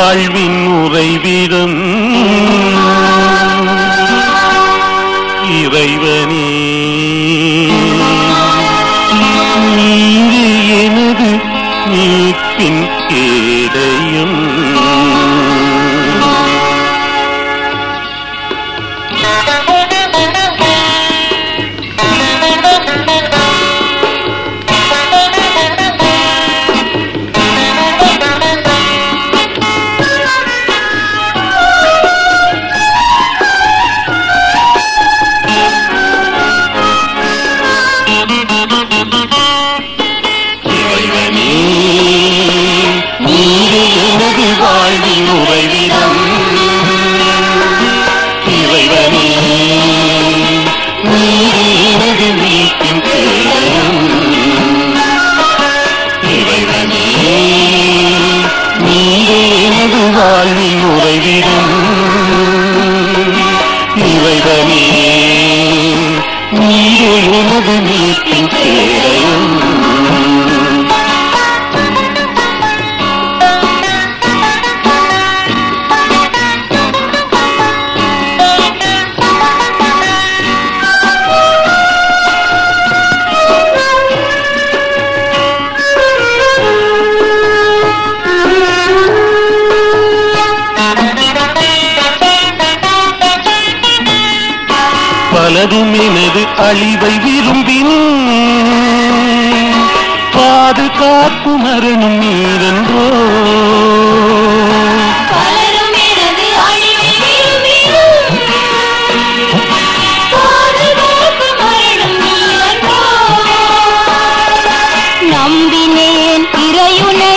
வாழ்வின் உறைவிடம் இறைவனே நீரே எனது மீட்பின் கேடயம் இறைவனே நீரே எனது வாழ்வின் உறைவிடம் இறைவனே நீரே எனது மீட்பின் கேடயம் இறைவனே நீரே எனது வாழ்வின் உறைவிடம் இறைவனே நீரே எனது மீட்பின் கேடயம் பலரும் எனது அழிவை விரும்பின் பாதுகாப்பு மரணம் நீரென்றோ பலரும் எனது அழிவை விரும்பினும் பாதுகாப்பு மரணம் நீயன்றோ. நம்பினேன் இறையுனை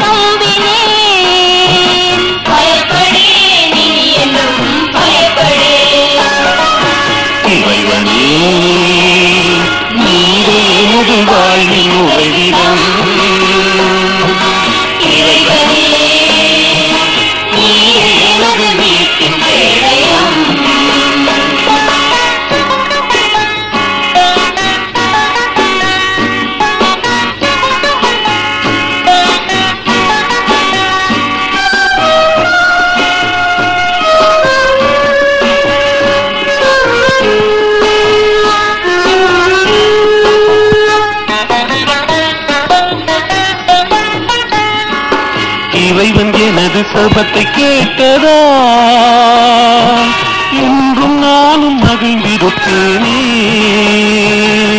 நம்பினேன் பயப்படேன் இனி என்றும் பயப்படேன் இறைவனே நீரே எனது வாழ்வின் உறைவிடம் இறைவனே நீயே எனது மீட்பின் கேடயம் இறைவன் எனது சபத்தை கேட்டதா என்றும் நானும் மகிழ்ந்திருப்பேனே